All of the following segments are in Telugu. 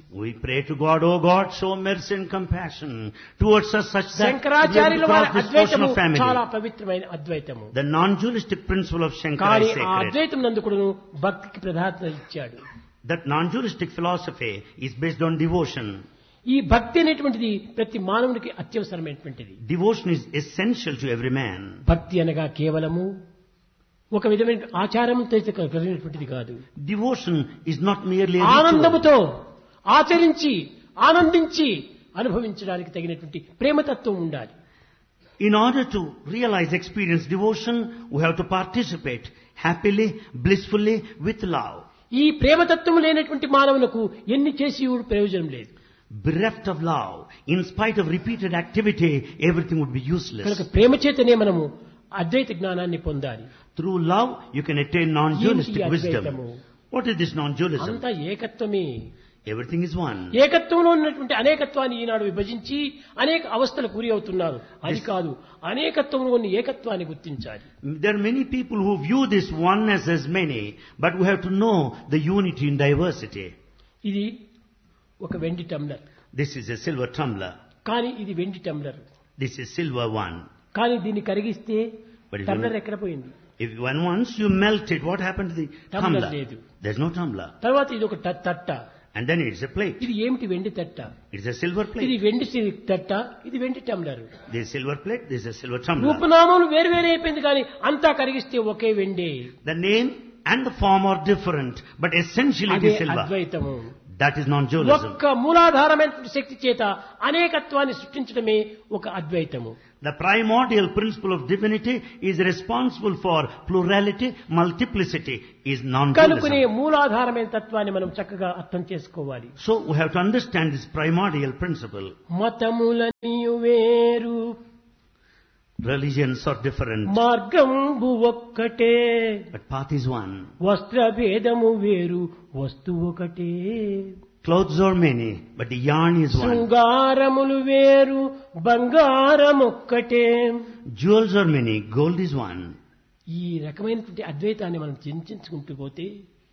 We pray to God, oh God, show mercy and compassion towards us such that we will శంకరాచార్యుల వారి cross this portion అద్వైతము of family. చాలా పవిత్రమైన అద్వైతము The non-dualistic principle of Shankara కానీ is ఆ sacred. అద్వైతం నందుకుడును భక్తికి ప్రాధాన్యత ఇచ్చాడు That non-dualistic philosophy is based on devotion. ఈ భక్తి అనేటువంటిది ప్రతి మానవునికి అత్యవసరమైనటువంటిది Devotion is essential to every man. భక్తి అనగా కేవలము ఒక విధమైన ఆచారంతో కలిగినటువంటిది కాదు Devotion is not merely a ritual. ఆనందముతో ఆచరించి ఆనందించి అనుభవించడానికి తగినటువంటి ప్రేమతత్వం ఉండాలి In order to realize, experience devotion, we have to participate happily, blissfully, with love. ఈ ప్రేమతత్వం లేనటువంటి మానవులకు ఎన్ని చేసి కూడా ప్రయోజనం లేదు Bereft of love, in spite of repeated activity, everything would be useless. కనుక ప్రేమ చేతనే మనము అద్వైత జ్ఞానాన్ని పొందాలి Through love, you can attain non-dualistic ఏంటి wisdom. అద్వైతము? What is this non-dualism? అంతా ఏకత్వమే Everything is one. ఏకత్వంలో ఉన్నటువంటి అనేకత్వాన్ని ఈనాడు విభజించి అనేక అవస్థలు గురి అవుతున్నారు అది కాదు అనేకత్వంలో ఉన్న ఏకత్వాన్ని గుర్తించాలి There are many people who view this oneness as many, but we have to know the unity in diversity. ఇది ఒక వెండి టమ్లర్ This is a silver tumbler. కానీ ఇది వెండి టమ్లర్ This is silver one. కానీ దీన్ని కరిగిస్తే But if టమ్లర్ you- ఎక్కడ పోయింది If when once you melt it, what happened to the Tumbler tumbler? లేదు. There's no tumbler. తర్వాత ఇది ఒక ట- తట్ట And then it's a plate. ఇది ఏమిటి వెండి తట్ట It's a silver ఇది plate. వెండి సి- తట్ట ఇది వెండి టమ్లర్ This silver plate, this is a silver tumbler. రూపనామములు వేరు వేరు అయిపోయింది కానీ అంతా కరిగిస్తే ఒకే వెండి The name and the form are different, but essentially it అదే is silver. అద్వైతము That is non-dualism. ఒక్క మూలాధారమైనటువంటి శక్తి చేత అనేకత్వాన్ని సృష్టించడమే ఒక అద్వైతము The primordial principle of divinity is responsible for plurality, multiplicity, is కనుకునే non-dualism. మూలాధారమైన తత్వాన్ని మనం చక్కగా అర్థం చేసుకోవాలి So we have to understand this primordial principle. మతములనియు వేరు Religions are different, మార్గంబు ఒక్కటే but path is one. వస్త్ర భేదము వేరు వస్తువు ఒకటే Clothes are many, but the yarn is one. శృంగారములు వేరు బంగారం ఒక్కటే Jewels are many, gold is one. ఈ రకమైనటువంటి అద్వైతాన్ని మనం చింతించుకుంటూ పోతే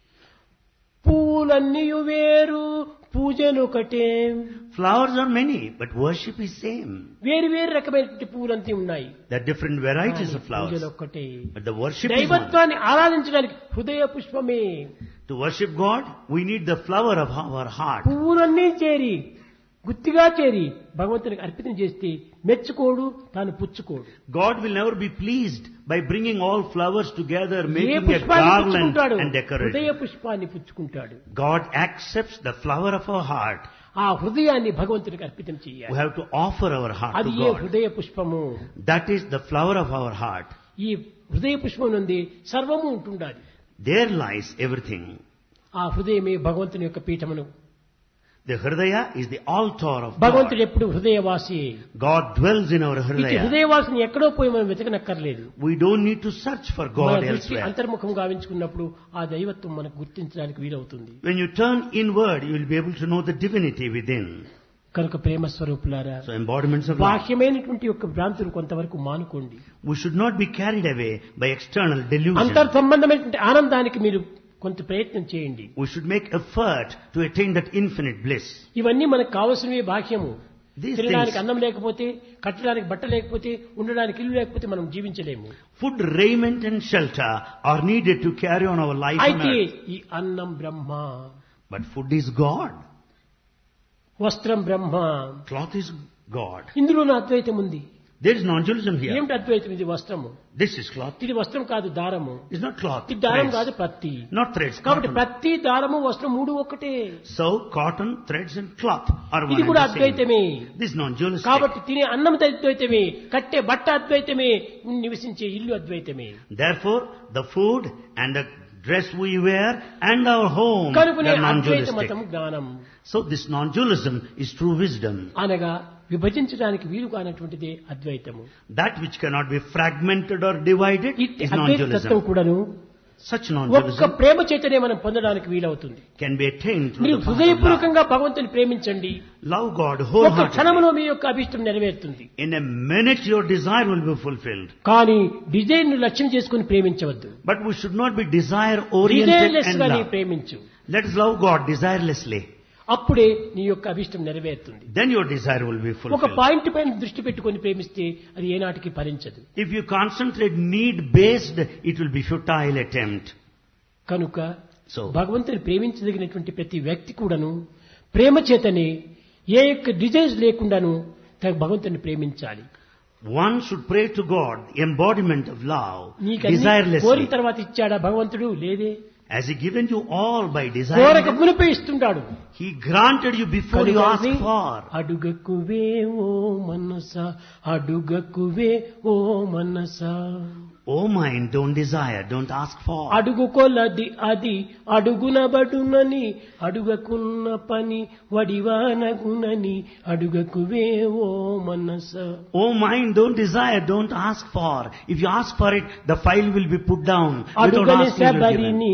పూలన్నీ వేరు పూజలు ఒకటే Flowers are many, but worship is same. వేరు వేరు రకమైనటువంటి పూలంతా ఉన్నాయి There are different varieties of పూజలు flowers, ఒక్కటే but the worship is one. దైవత్వాన్ని ఆరాధించడానికి హృదయ పుష్పమే To worship God, we need the flower of our heart. పువ్వులన్నీ చేరి గుత్తిగా చేరి భగవంతునికి అర్పితం చేస్తే మెచ్చుకోడు తాను పుచ్చుకోడు God will never be pleased by bringing all flowers together, A making a పుష్పాన్ని garland పుచ్చుకుంటాడు and హృదయ decoration. పుష్పాన్ని పుచ్చుకుంటాడు God accepts the flower of our heart. ఆ హృదయాన్ని భగవంతునికి అర్పితం We చేయాలి have to offer our heart అది to ఏ God. హృదయ పుష్పము That is the flower of our heart. ఈ హృదయ పుష్పం నుండి సర్వము ఉంటుండాలి There lies everything. ఆ హృదయమే భగవంతుని యొక్క పీఠమును The Hridaya is the altar of భగవంతుడు God. ఎప్పుడు హృదయవాసి God dwells in our ఇటు Hridaya. హృదయవాసిని ఎక్కడో పోయి మనం వెతకనక్కర్లేదు We don't need to search for మన God దృష్టి elsewhere. అంతర్ముఖం గావించుకున్నప్పుడు ఆ దైవత్వం మనకు గుర్తించడానికి వీలవుతుంది When you turn inward, you will be able to know the divinity within. కనుక ప్రేమ స్వరూపులారా So embodiments of love. బాహ్యమైనటువంటి యొక్క భ్రాంతులు కొంతవరకు మానుకోండి We should not be carried away by external delusion. అంతర్ సంబంధమైనటువంటి ఆనందానికి మీరు కొంత ప్రయత్నం చేయండి We should make effort to attain that infinite bliss. ఇవన్నీ మనకు కావలసినవి బాహ్యము These తినడానికి things, అన్నం లేకపోతే కట్టడానికి బట్ట లేకపోతే ఉండడానికి ఇల్లు లేకపోతే మనం జీవించలేము food, raiment and shelter are needed to carry on our life on అయితే earth. ఈ అన్నం బ్రహ్మ But food is God. వస్త్రం బ్రహ్మ Cloth is God. ఇందులోనూ అద్వైతం ఉంది There is non-dualism here. ఏమిటి అద్వైతం ఇది వస్త్రము This is cloth. ఇది వస్త్రం కాదు దారము It's not cloth. ఇది దారం కాదు Threads. పత్తి Not threads. కాబట్టి Cotton. ప్రతి దారము వస్త్రం మూడు ఒక్కటే So cotton, threads and cloth are one ఇది and కూడా the same. అద్వైతమే This is non-dualistic. కాబట్టి తినే అన్నం అద్వైతమే కట్టే బట్ట అద్వైతమే నివసించే ఇల్లు అద్వైతమే Therefore, the food and the dress we wear and our home కనుకునే are Advaita non-dualistic. మతం జ్ఞానం So this non-dualism is true wisdom. అనగా విభజించడానికి వీలు కానటువంటిదే అద్వైతము That which cannot be fragmented or divided ఇట్టి is అద్వైత తత్వం non-dualism. కూడాను Such ఒక్క non-dualism ప్రేమ చేతనే మనం పొందడానికి వీలవుతుంది can be attained through మీరు the path of love. హృదయపూర్వకంగా భగవంతుని ప్రేమించండి Love God ఒక్క wholeheartedly. క్షణంలో మీ యొక్క అభిష్టం నెరవేరుతుంది In a minute your desire will be fulfilled. కానీ డిజైన్ లక్ష్యం చేసుకుని ప్రేమించవద్దు But we should not be desire oriented డిజైన్లెస్ and గా నీ love. ప్రేమించు Let us love God desirelessly. అప్పుడే నీ యొక్క అభిష్టం నెరవేరుతుంది Then your desire will be ఒక fulfilled. పాయింట్ పైన దృష్టి పెట్టుకొని ప్రేమిస్తే అది ఏనాటికి భరించదు If you concentrate need based, it will be futile attempt. కనుక So, భగవంతుని ప్రేమించదగినటువంటి ప్రతి వ్యక్తి కూడాను ప్రేమ చేతనే ఏ యొక్క డిజైన్స్ లేకుండాను తన భగవంతుని ప్రేమించాలి one should pray to God, embodiment of love, నీకు అన్ని కోరిన desirelessly. తర్వాత ఇచ్చాడా భగవంతుడు లేదే Has He given you all by కోరక desire? మునిపే ఇస్తుంటాడు He granted you before you ask కనుకని for. అడుగకువే ఓ మనస అడుగకువే ఓ మనస Oh mind, don't desire, don't ask for. అడుగు కొలది అది అడుగునబడునని అడుగకున్న పని వడివానగునని అడుగకువే ఓ మనస Oh mind, don't desire, don't ask for. If you ask for it, the file will be put down. Without అడుగని asking, you'll give it. శబరిని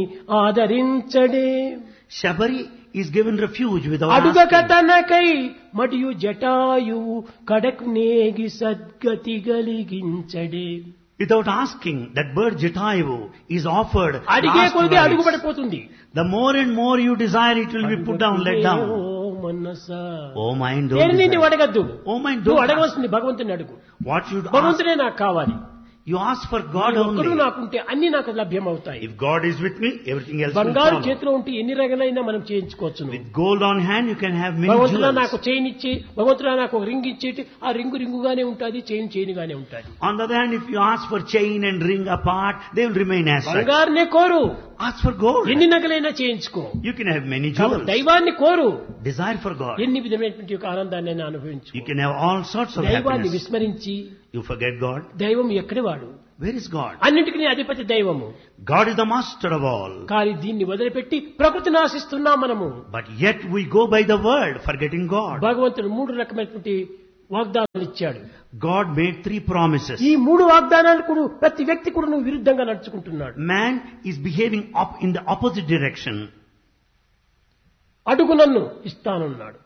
ఆదరించడే Shabari is given refuge without అడుగక asking. తనకై మరియు జటాయువు కడకు నేగి సద్గతి గలిగించడే Without asking, that bird Jatayu is offered. అడిగే last కొలిది rites. అడుగు పడిపోతుంది The more and more you desire, it will be put down, let oh down. మనస Oh mind, don't దేనిని నువ్వు desire. అడగద్దు Oh mind, నువ్వు don't ask. అడగవలసింది భగవంతుని అడుగు What you ask, భగవంతుడే నాకు కావాలి you ask for God నీ ఒక్కడు only. నాకుంటే అన్ని నాకు లభ్యమవుతాయి If God is with me, everything else will బంగారు follow. చేతిలో ఉంటే ఎన్ని రగలైనా మనం చేయించుకోవచ్చు With gold on hand, you can have many భగవంతుడా jewels. నాకు చైన్ ఇచ్చి భగవంతుడా నాకు ఒక రింగ్ ఇచ్చేటి ఆ రింగు రింగుగానే ఉంటుంది చైన్ చైన్గానే ఉంటుంది On the other hand, if you ask for chain and ring apart, they will remain as such. బంగారునే కోరు Ask for gold. ఎన్ని నగలైనా చేయించుకో You can have many కాబట్టి jewels. దైవాన్ని కోరు Desire for God. ఎన్ని విధమైనటువంటి యొక్క ఆనందాన్ని అయినా అనుభవించు You can have all sorts of దైవాన్ని happiness. విస్మరించి You forget God. దైవం ఎక్కడి వాడు Where is God? అన్నిటికీ అధిపతి దైవము God is the master of all. కానీ దీన్ని వదిలిపెట్టి ప్రకృతిని ఆశిస్తున్నాం మనము But yet we go by the word, forgetting God. భగవంతుడు మూడు రకమైనటువంటి వాగ్దానాలు ఇచ్చాడు God made three promises. ఈ మూడు వాగ్దానాలు కూడా ప్రతి వ్యక్తి కూడా నువ్వు విరుద్ధంగా నడుచుకుంటున్నాడు Man is behaving up in the opposite direction. అడుగు నన్ను ఇస్తానన్నాడు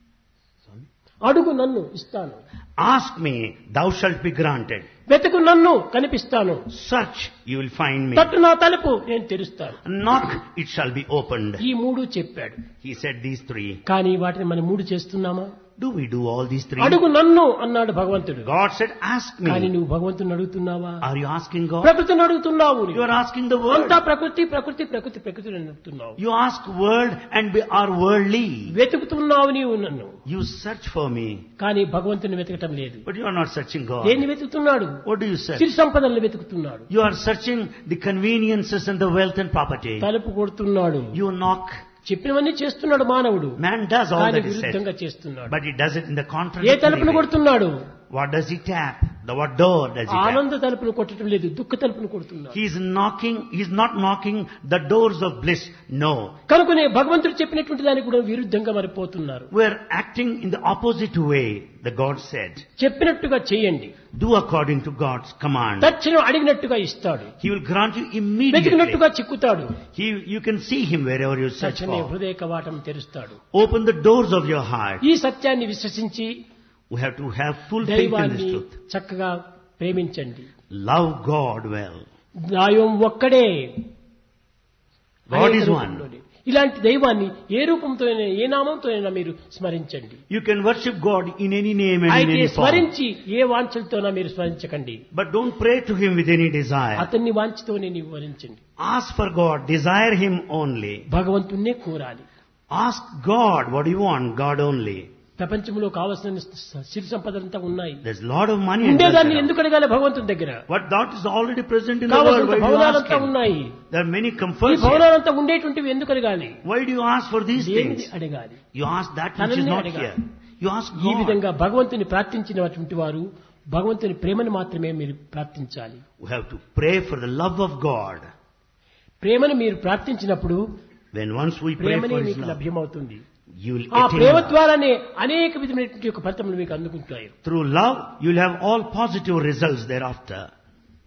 అడుగు నన్ను ఇస్తాను Ask me, thou shalt be granted. వెతుకు నన్ను కనిపిస్తాను Search, you will find me. తట్టు నా తలుపు నేను తెరుస్తాను Knock, it shall be opened. ఈ మూడు చెప్పాడు He said these three. కానీ వాటిని మనం మూడు చేస్తున్నామా Do we do all these three? అడుగు నన్ను అన్నాడు భగవంతుడు God said, ask కానీ me. నువ్వు భగవంతుని అడుగుతున్నావా Are you asking God? ప్రకృతిని అడుగుతున్నావు You నీవు. are asking the word. అంతా ప్రకృతి ప్రకృతి ప్రకృతి ప్రకృతిని అడుగుతున్నావు You ask word and be, are worldly. వెతుకుతున్నావు నీవు నన్ను You search for me, కానీ భగవంతుని వెతకటం లేదు but you are not searching God. దేన్ని వెతుకుతున్నాడు What do you search? సిరి సంపదలను వెతుకుతున్నాడు You are searching the conveniences and the wealth and property. తలుపు కొడుతున్నాడు You knock. చెప్పినవన్నీ చేస్తున్నాడు మానవుడు Man does all కానీ that is విరుద్ధంగా said, చేస్తున్నాడు but he does it in the A contrary తలుపును way. కొడుతున్నాడు What does he tap? The what door does he tap? ఆనంద తలుపును కొట్టడం లేదు దుఃఖ తలుపును కొడుతున్నాడు He is knocking, he is not knocking the doors of bliss. No. కనుకనే భగవంతుడు చెప్పినటువంటి దానికి కూడా విరుద్ధంగా మరిపోతున్నారు We are acting in the opposite way, the God said. చెప్పినట్టుగా చేయండి Do according to God's command. తక్షణం అడిగినట్టుగా ఇస్తాడు He will grant you immediately. వెతికినట్టుగా చిక్కుతాడు He, you can see him wherever you search తక్షణమే for. హృదయ కవాటం తెరుస్తాడు Open the doors of your heart. ఈ సత్యాన్ని విశ్వసించి We have to have full faith in this దైవాన్ని truth. చక్కగా ప్రేమించండి Love God well. దైవం ఒక్కడే God అనేక is one. రూపంలోనే. ఇలాంటి దైవాన్ని ఏ రూపంతో ఏ నామంతో మీరు స్మరించండి You can worship God in any name and in అయితే any form. స్మరించి ఏ వాంఛలతోనా మీరు స్మరించకండి But don't pray to Him with any desire. అతన్ని వాంఛతోనే నీవు వరించండి Ask for God. Desire Him only. భగవంతుణ్ణే కోరాలి Ask God what you want. God only. ప్రపంచంలో కావలసిన సిరి సంపదలంతా ఉన్నాయి There's a lot of money. and ఉండేదాన్ని wealth ఎందుకు అడగాలి భగవంతుని దగ్గర around. But that is already present in the world. కావలసిన Why do you ask భవనాలంతా Him? ఉన్నాయి There are many ఈ comforts here. భవనాలంతా ఉండేటువంటివి ఎందుకు అడగాలి Why do you ask for these దేనిది things? అడగాలి You ask that which is తననే not అడగాలి. here. You ask ఈ God. విధంగా భగవంతుని ప్రార్థించినటువంటి వారు భగవంతుని ప్రేమను మాత్రమే మీరు ప్రార్థించాలి We have to pray for the love of God. ప్రేమను మీరు ప్రార్థించినప్పుడు When once we pray ప్రేమనే for His మీకు love, లభ్యమవుతుంది you will ఆ attain ప్రేమ love. ద్వారానే అనేక విధమైనటువంటి యొక్క ఫలితములు మీకు అందుకుంటాయి Through love, you will have all positive results thereafter.